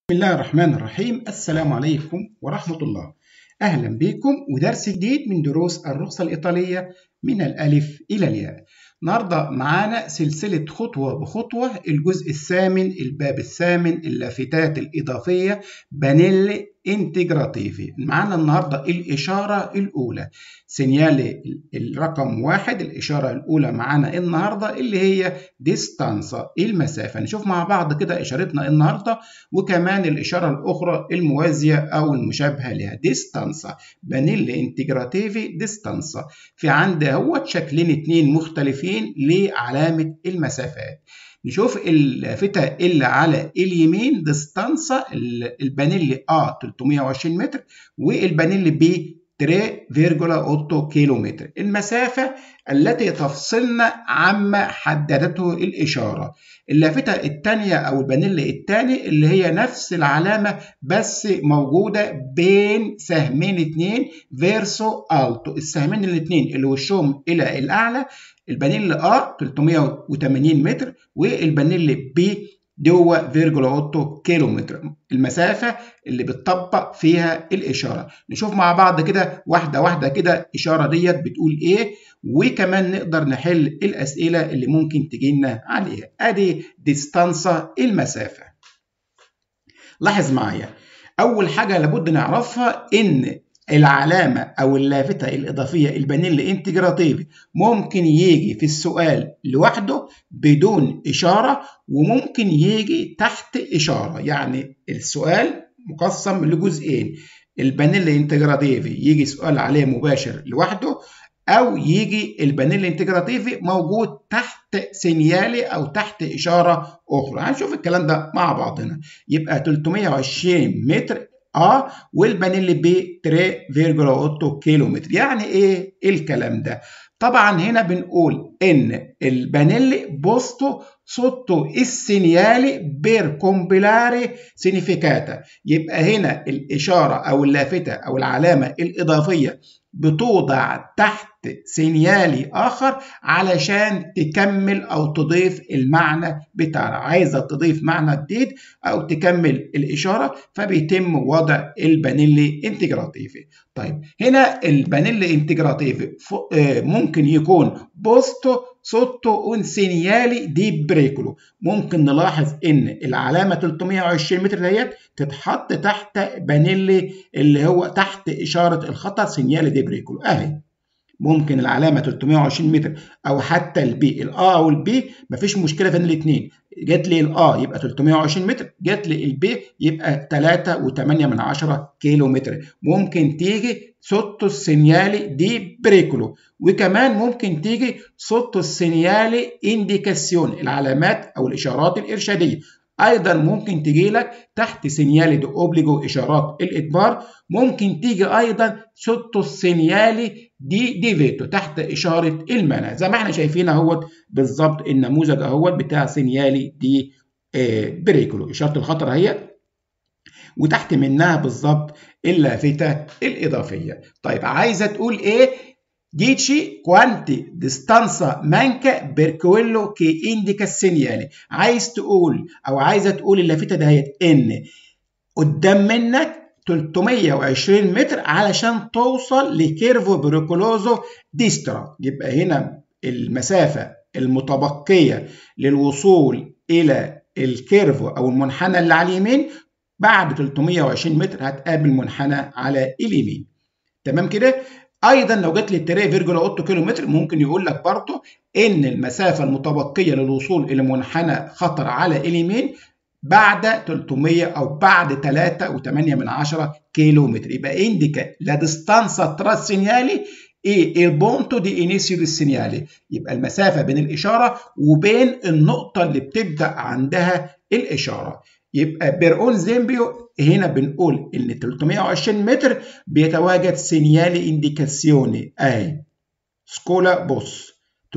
بسم الله الرحمن الرحيم السلام عليكم ورحمة الله أهلا بكم ودرس جديد من دروس الرخصة الإيطالية من الألف إلى الياء النهاردة معانا سلسلة خطوة بخطوة الجزء الثامن الباب الثامن اللافتات الإضافية بانيل انتجراتيفي معانا النهاردة الإشارة الأولى سينيال الرقم واحد الإشارة الأولى معانا النهاردة اللي هي ديستانسا المسافة نشوف مع بعض كده إشارتنا النهاردة وكمان الإشارة الأخرى الموازية أو المشابهة لها ديستانسا بانيل انتجراتيفي ديستانسا في عند اهوت شكلين اتنين مختلفين لعلامة المسافات نشوف اللافتة اللي على اليمين ديستانسا البانيل A 320 متر والبانيل B 3,8 كيلو متر المسافة التي تفصلنا عما حددته الإشارة اللافتة الثانية أو البانيل الثاني اللي هي نفس العلامة بس موجودة بين سهمين اتنين فيرسو ألتو السهمين الاثنين اللي وشهم إلى الأعلى البانيل A 380 متر والبانيل B دوا فيرجولا أوتو كيلو متر المسافة اللي بتطبق فيها الإشارة نشوف مع بعض كده واحدة واحدة كده الإشارة ديت بتقول إيه وكمان نقدر نحل الأسئلة اللي ممكن تجينا عليها أدي ديستانسا المسافة لاحظ معايا أول حاجة لابد نعرفها إن العلامة أو اللافتة الإضافية البانيل انتجراتيفي ممكن يجي في السؤال لوحده بدون إشارة وممكن يجي تحت إشارة يعني السؤال مقسم لجزئين البانيل انتجراتيفي يجي سؤال عليه مباشر لوحده أو يجي البانيل انتجراتيفي موجود تحت سينيالي أو تحت إشارة أخرى هنشوف الكلام ده مع بعضنا يبقى 320 متر اه والبانيل ب 3,8 كيلو متر يعني ايه الكلام ده طبعا هنا بنقول ان البانيل بوستو sotto il segnale per compilare significata يبقى هنا الإشارة أو اللافتة أو العلامة الإضافية بتوضع تحت سينيالي آخر علشان تكمل أو تضيف المعنى بتاعها عايزة تضيف معنى جديد أو تكمل الإشارة فبيتم وضع البانيلي انتجراتيفي طيب هنا البانيلي انتجراتيفي ممكن يكون بوستو sotto un segnale di بريكولو ممكن نلاحظ ان العلامه 320 متر ديت تتحط تحت بانيلي اللي هو تحت اشاره الخطر سينيالي دي بريكولو اهي ممكن العلامه 320 متر او حتى البي الا او البي مفيش مشكله بين الاثنين جات لي الا يبقى 320 متر جات لي البي يبقى 3.8 من 10 كيلو متر ممكن تيجي sotto السينيالي دي بريكولو وكمان ممكن تيجي sotto السينيالي انديكاسيون العلامات او الاشارات الارشاديه ايضا ممكن تجي لك تحت سينيالي دي اوبليجو اشارات الاجبار ممكن تيجي ايضا سوتو السينيالي دي ديفيتو تحت اشاره المنع زي ما احنا شايفين اهوت بالظبط النموذج اهوت بتاع سينيالي دي بريكولو اشاره الخطر اهي وتحت منها بالظبط اللافته الاضافيه طيب عايزه تقول ايه Dici quanti distanza manca per quello che indica il segnale عايز تقول او عايزه تقول اللافته دهيت ان قدام منك 320 متر علشان توصل لكيرفو بريكولوزو ديسترا يبقى هنا المسافه المتبقيه للوصول الى الكيرفو او المنحنى اللي على اليمين بعد 320 متر هتقابل منحنى على اليمين تمام كده ايضا لو جت لي التريه فيرجولا 8 كيلو متر ممكن يقول لك برضه ان المسافه المتبقيه للوصول الى منحنى خطر على اليمين بعد 300 او بعد 3.8 من 10 كيلو متر يبقى انديكا لا ديستانسا ترا سينيالي ايه البونتو دي انيسيو للسينيالي يبقى المسافه بين الاشاره وبين النقطه اللي بتبدا عندها الاشاره يبقى بيرون زيمبيو هنا بنقول ان 320 متر بيتواجد سينيالي انديكاسيوني اهي سكولا بوس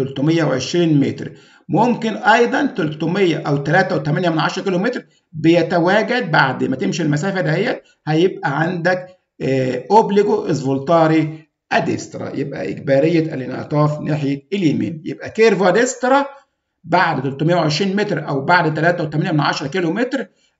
320 متر ممكن ايضا 300 او 3.8 من 10 كيلو متر بيتواجد بعد ما تمشي المسافه دهيت هيبقى عندك اوبليجو اسفولتاري اديسترا يبقى اجباريه الانعطاف ناحيه اليمين يبقى كيرفو اديسترا بعد 320 متر او بعد 3.8 من 10 كيلو متر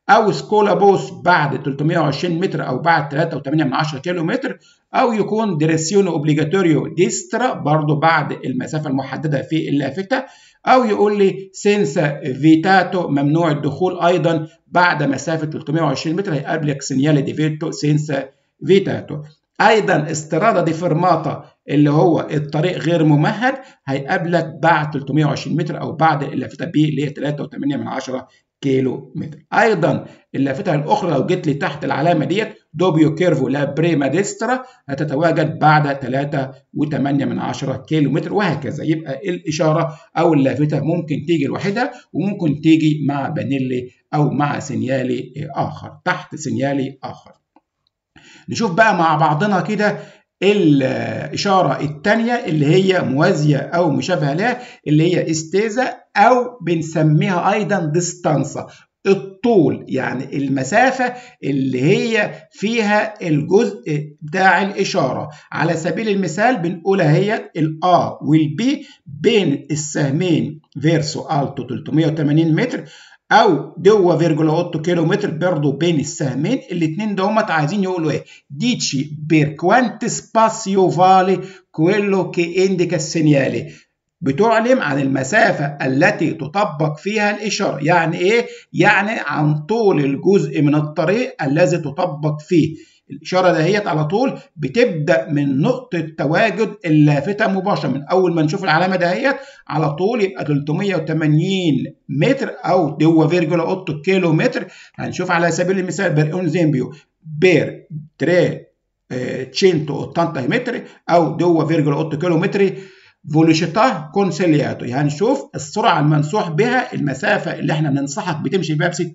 او سكولا بوس بعد 320 متر او بعد 3.8 كيلو متر او يكون ديريسيونو اوبليجاتوريو ديسترا برضه بعد المسافه المحدده في اللافته او يقول لي سينسا فيتاتو ممنوع الدخول ايضا بعد مسافه 320 متر هيقابلك سينيالي دي فيتو سينسا فيتاتو ايضا استرادا دي فرماطا اللي هو الطريق غير ممهد هيقابلك بعد 320 متر او بعد اللافته بي اللي هي 3.8 كيلو متر ايضا اللافته الاخرى لو جيت لي تحت العلامه ديت دوبيو كيرفو لا بريما ديسترا هتتواجد بعد 3.8 كيلو متر وهكذا يبقى الاشاره او اللافته ممكن تيجي لوحدها وممكن تيجي مع بانيلي او مع سينيالي اخر تحت سينيالي اخر نشوف بقى مع بعضنا كده الإشارة الثانية اللي هي موازية أو مشابهة لها اللي هي استيزا أو بنسميها أيضا ديستانسا الطول يعني المسافة اللي هي فيها الجزء بتاع الإشارة على سبيل المثال بنقولها هي الآ والبي بين السهمين فيرسو ألتو 380 متر او دوا فيرجولا 8 كيلو متر برضه بين السهمين الاثنين دومت عايزين يقولوا ايه ديتشي بير كوانت سباسيو فالي كويلو كي انديكا السينيالي بتعلم عن المسافة التي تطبق فيها الإشارة يعني إيه؟ يعني عن طول الجزء من الطريق الذي تطبق فيه الإشارة دهيت على طول بتبدأ من نقطة تواجد اللافتة مباشرة من أول ما نشوف العلامة دهيت على طول يبقى 380 متر أو دوا فيرجولا 8 كيلو متر هنشوف على سبيل المثال بير اون زيمبيو بير تري 180 متر أو دوا فيرجولا 8 كيلو متر فولوشيتا كونسيلياتو يعني نشوف السرعة المنصوح بها المسافة اللي احنا بننصحك بتمشي بيها ب 60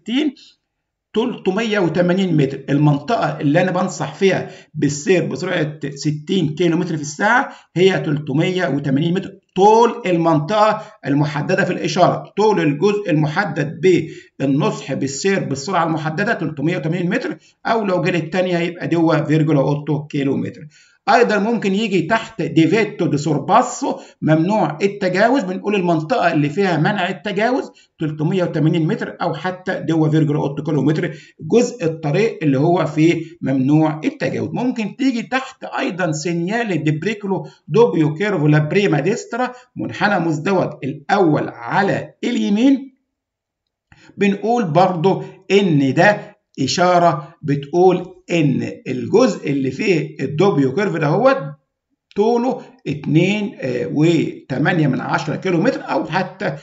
380 متر المنطقة اللي أنا بنصح فيها بالسير بسرعة 60 كيلو متر في الساعة هي 380 متر طول المنطقة المحددة في الإشارة طول الجزء المحدد بالنصح بالسير بالسرعة المحددة 380 متر أو لو جالي الثانية هيبقى دوا فيرجولا أوتو كيلو متر ايضا ممكن يجي تحت ديفيتو دي سورباسو ممنوع التجاوز بنقول المنطقه اللي فيها منع التجاوز 380 متر او حتى دوا فيرجولا 8 كيلو متر جزء الطريق اللي هو فيه ممنوع التجاوز ممكن تيجي تحت ايضا سينيالي دي بريكلو دوبيو كيرفو لا بريما ديسترا منحنى مزدوج الاول على اليمين بنقول برضو ان ده اشاره بتقول ان الجزء اللي فيه الدوبيو كيرف ده هو طوله 2 و8 من 10 كيلو متر او حتى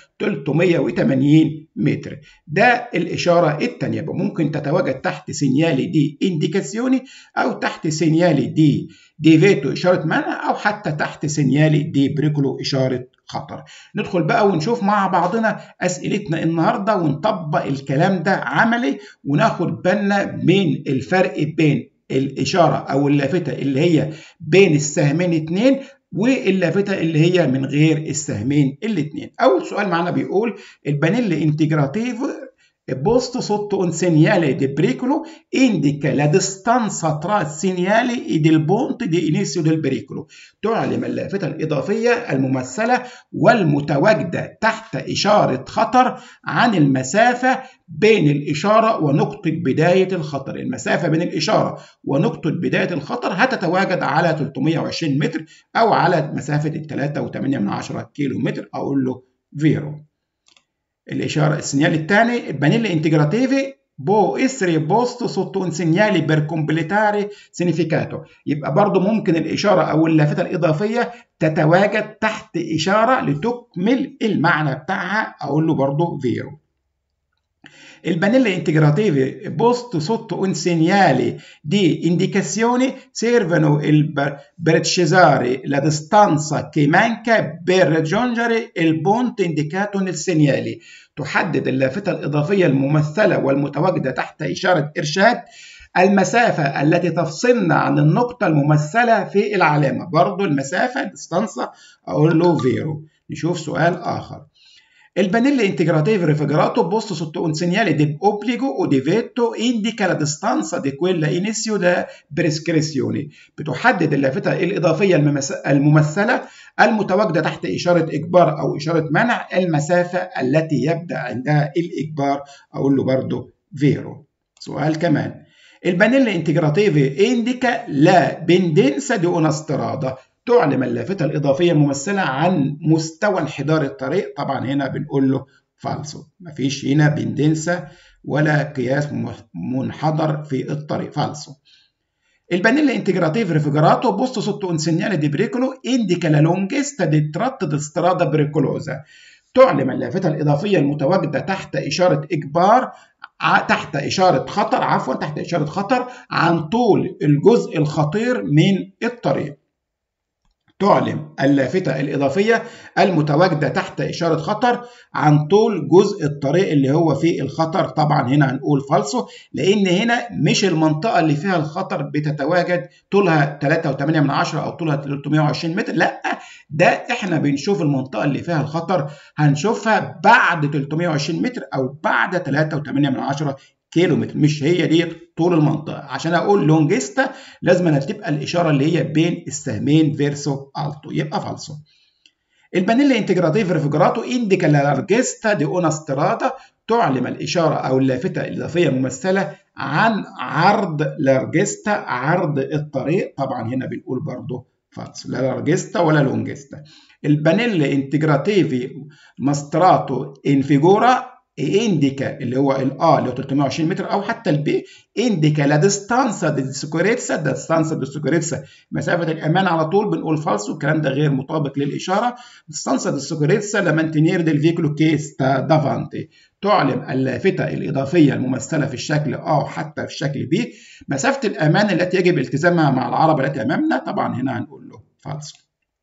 380 متر ده الاشاره الثانيه ممكن تتواجد تحت سينيالي دي انديكاسيوني او تحت سينيالي دي دي فيتو اشاره منع او حتى تحت سينيالي دي بريكولو اشاره خطر ندخل بقى ونشوف مع بعضنا اسئلتنا النهارده ونطبق الكلام ده عملي وناخد بالنا من الفرق بين الاشاره او اللافته اللي هي بين السهمين اتنين واللافته اللي هي من غير السهمين الاثنين اول سؤال معانا بيقول البانيل انتجراتيف posto sotto un segnale di pericolo indica la distanza tra il segnale ed il ponte di inizio del pericolo تعلم اللافتة الإضافية الممثلة والمتواجدة تحت إشارة خطر عن المسافة بين الإشارة ونقطة بداية الخطر المسافة بين الإشارة ونقطة بداية الخطر هتتواجد على 320 متر أو على مسافة 3.8 كيلو متر أقول له فيرو الإشارة السينيال الثاني بانيلا انتجراتيفي بو اسري بوستو سوتو un segnale per completare significato يبقى برضو ممكن الإشارة أو اللافتة الإضافية تتواجد تحت إشارة لتكمل المعنى بتاعها أقول له برضو فيرو Il integrativi posto sotto un segnale di indicazione servono per precisare la distanza che manca per raggiungere il punto indicato nel segnale. تحدد اللافتة الإضافية الممثلة والمتواجدة تحت إشارة إرشاد المسافة التي تفصلنا عن النقطة الممثلة في العلامة برضو المسافة ديستانسا أقول له فيرو نشوف سؤال آخر Il pannello integrativo refrigerato posto sotto un segnale di obbligo o di vetto indica la distanza di quella inizio da prescrizione بتحدد اللافتة الإضافية الممثلة المتواجدة تحت إشارة إجبار أو إشارة منع المسافة التي يبدأ عندها الإجبار أقول له برضه فيرو سؤال كمان البانيلا انتجراتيفي انديكا لا بندنسا دي اونسترادا تعلم اللافتة الإضافية الممثلة عن مستوى انحدار الطريق طبعا هنا بنقول له فالسو مفيش هنا بندنسا ولا قياس منحدر في الطريق فالسو Il integrativo refrigerato posto sotto un segnale di pericolo indica la lunghezza di tratto di strada pericolosa. تعلم اللافتة الإضافية المتواجدة تحت إشارة إجبار تحت إشارة خطر عفوا تحت إشارة خطر عن طول الجزء الخطير من الطريق. تعلم اللافتة الإضافية المتواجدة تحت إشارة خطر عن طول جزء الطريق اللي هو فيه الخطر طبعا هنا هنقول فالسو لأن هنا مش المنطقة اللي فيها الخطر بتتواجد طولها 3.8 من عشرة أو طولها 320 متر لا ده احنا بنشوف المنطقة اللي فيها الخطر هنشوفها بعد 320 متر أو بعد 3.8 من عشرة كيلو متر مش هي دي طول المنطقه عشان اقول لونجيستا لازم تبقى الاشاره اللي هي بين السهمين فيرسو التو يبقى فالسو البانيلا انتجراتيف ريفيجراتو انديكا لارجيستا دي اون استرادا تعلم الاشاره او اللافته الاضافيه الممثله عن عرض لارجيستا عرض الطريق طبعا هنا بنقول برضو فالسو لا لارجيستا ولا لونجيستا البانيلا انتجراتيفي ماستراتو انفيجورا انديكا اللي هو الاه اللي هو 320 متر او حتى البي انديكا لا ديستانسا دي سيكوريتسا ديستانسا دي سيكوريتسا مسافه الامان على طول بنقول فالسو الكلام ده غير مطابق للاشاره ديستانسا دي سيكوريتسا لا مانتينير ديل فيكولو كيس دافانتي تعلم اللافتة الإضافية الممثلة في الشكل أو حتى في الشكل بي مسافة الأمان التي يجب التزامها مع العربة التي أمامنا طبعا هنا هنقول له فالسو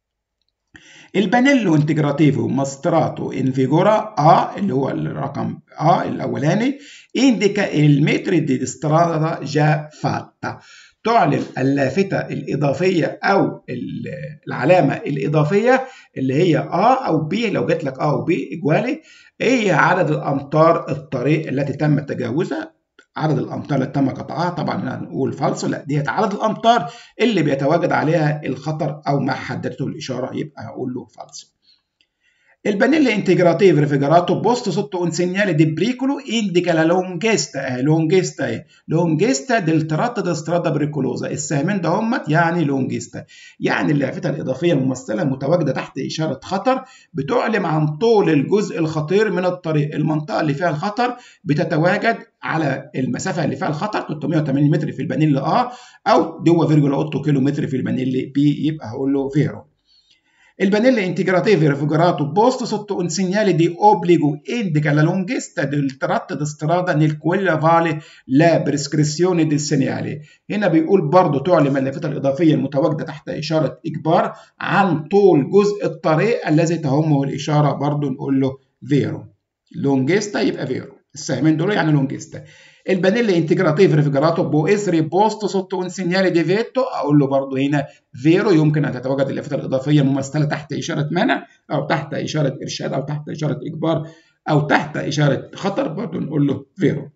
البانيلو انتجراتيفو ماستراتو انفيجورا ا اللي هو الرقم ا الاولاني انديكا المتر دي ديسترادا جا فاتا تعلن اللافتة الإضافية أو العلامة الإضافية اللي هي A أو B لو جات لك A أو B إجوالي هي عدد الأمتار الطريق التي تم تجاوزها عدد الامتار اللي تم قطعها طبعا هنا هنقول فالسو لا ديت عدد الامتار اللي بيتواجد عليها الخطر او ما حددته الاشاره يبقى هقول له فالسو Il pannello integrativo refrigerato posto sotto un segnale di pericolo indica la lunghezza lunghezza lunghezza del tratto di strada pericolosa السهمين ده همت يعني لونجيستا يعني اللافتة الإضافية الممثلة متواجدة تحت إشارة خطر بتعلم عن طول الجزء الخطير من الطريق المنطقة اللي فيها الخطر بتتواجد على المسافة اللي فيها الخطر 380 متر في البانيل A أو 2,8 كيلو متر في البانيل B يبقى هقول له فيرو Il pannello integrativo raffigurato posto sotto un segnale di obbligo indica la lunghezza del tratto di strada nel quale vale la prescrizione del segnale. هنا بيقول برضه تعلم اللافتة الإضافية المتواجدة تحت إشارة إجبار عن طول جزء الطريق الذي تهمه الإشارة برضه نقول له فيرو. لونجيستا يبقى فيرو. السهمين دول يعني لونجيستا. Il pannello integrativo raffigurato può essere posto sotto un segnale di veto اقول له برضه هنا فيرو يمكن ان تتواجد اللافته الاضافيه الممثله تحت اشاره منع او تحت اشاره ارشاد او تحت اشاره اجبار او تحت اشاره خطر برضه نقول له فيرو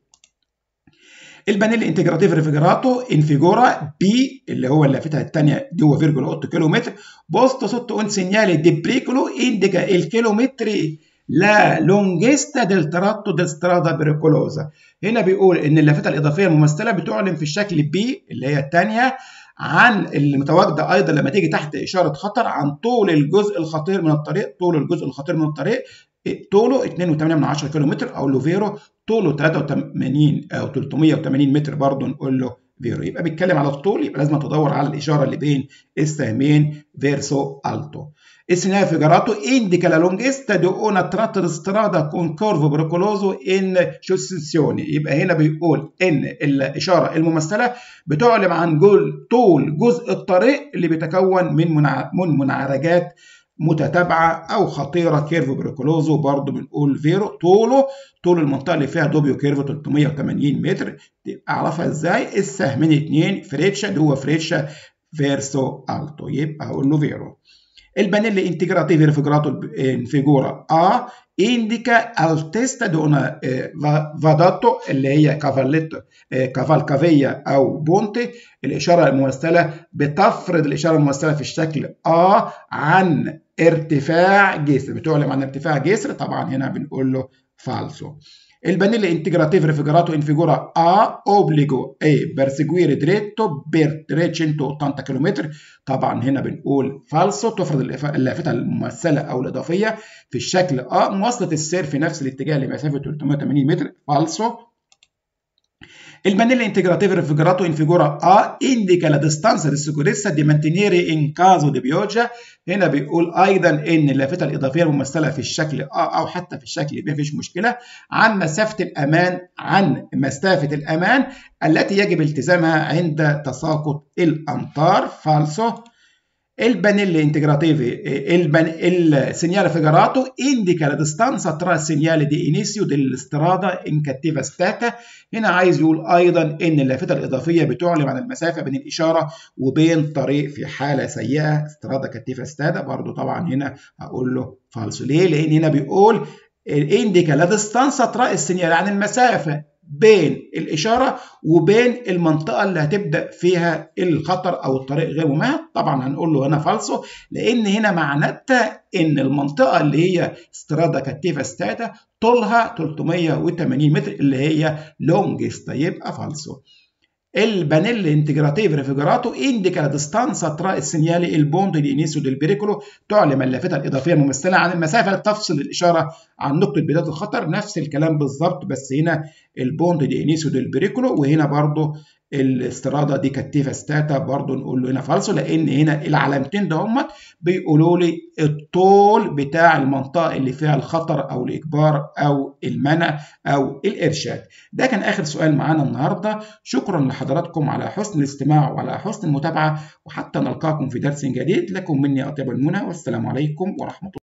البانيل انتجراتيف ريفيجراتو انفيجورا بي اللي هو اللافتة الثانية دي هو فيرجول 8 كيلو متر بوست sotto un segnale di pericolo indica il chilometri لا لونجيستا ديل تراتو ديل سترادا بريكولوزا هنا بيقول ان اللافتة الإضافية الممثلة بتعلن في الشكل بي اللي هي الثانية عن المتواجدة أيضا لما تيجي تحت إشارة خطر عن طول الجزء الخطير من الطريق طول الجزء الخطير من الطريق طوله 2.8 كيلو متر أو له فيرو طوله 83 أو 380 متر برضه نقول له فيرو يبقى بيتكلم على الطول يبقى لازم تدور على الإشارة اللي بين السهمين فيرسو ألتو Il segnale figurato indica la lunghezza di una tratta di strada con corvo pericoloso in successione يبقى هنا بيقول ان الاشاره الممثله بتعلم عن طول جزء الطريق اللي بيتكون من من منعرجات متتابعه او خطيره كيرف بريكولوزو برضه بنقول فيرو طوله طول المنطقه اللي فيها دوبيو كيرف 380 متر اعرفها ازاي السهمين اتنين فريتشا اللي هو فريتشا فيرسو التو يبقى هقول له فيرو Il pannello integrativo raffigurato in figura A indica altezza di una eh, فاداتو اللي هي كافاليتو كافالكافية أو بونتي الإشارة الممثلة بتفرض الإشارة الممثلة في الشكل A عن ارتفاع جسر بتعلم عن ارتفاع جسر طبعا هنا بنقول له فالسو il integrative refrigerato in figura A obbligo e perseguire dritto per 380 km طبعا هنا بنقول فالسو تفرض اللافتة الممثلة أو الإضافية في الشكل A مواصلة السير في نفس الاتجاه لمسافة 380 متر فالسو Il pannello integrativo raffigurato in figura A indica la distanza di sicurezza di mantenere in caso di pioggia هنا بيقول ايضا ان اللافتة الاضافية الممثلة في الشكل A او حتى في الشكل B مفيش مشكلة عن مسافة الامان عن مسافة الامان التي يجب التزامها عند تساقط الامطار فالسو Il pannello integrativo, il, il segnale figurato indica la distanza tra il segnale di inizio dell'strada in cattiva stata هنا عايز يقول ايضا ان اللافتة الاضافية بتعلم عن المسافة بين الاشارة وبين طريق في حالة سيئة استرادا كاتيفا ستادا برضو طبعا هنا هقول له فالسو ليه؟ لان هنا بيقول indica la distanza tra il segnale عن المسافة بين الإشارة وبين المنطقة اللي هتبدأ فيها الخطر أو الطريق غير ممهد طبعا هنقول له هنا فالسو لأن هنا معناتها إن المنطقة اللي هي سترادا كاتيفا ستاتا طولها 380 متر اللي هي لونجست يبقى فالسو Il pannello integrativo refrigerato indica la distanza tra il segnale il punto di inizio del pericolo تعلم اللافتة الإضافية الممثلة عن المسافة التي تفصل الإشارة عن نقطة بداية الخطر نفس الكلام بالظبط بس هنا البوند دي انيسيو ديل بريكولو وهنا برضو الاسترادة دي كاتيفا ستاتا برضو نقول له هنا فالسو لأن هنا العلامتين ده هم بيقولوا لي الطول بتاع المنطقة اللي فيها الخطر أو الإجبار أو المنع أو الإرشاد ده كان آخر سؤال معانا النهاردة شكرا لحضراتكم على حسن الاستماع وعلى حسن المتابعة وحتى نلقاكم في درس جديد لكم مني أطيب المنى والسلام عليكم ورحمة الله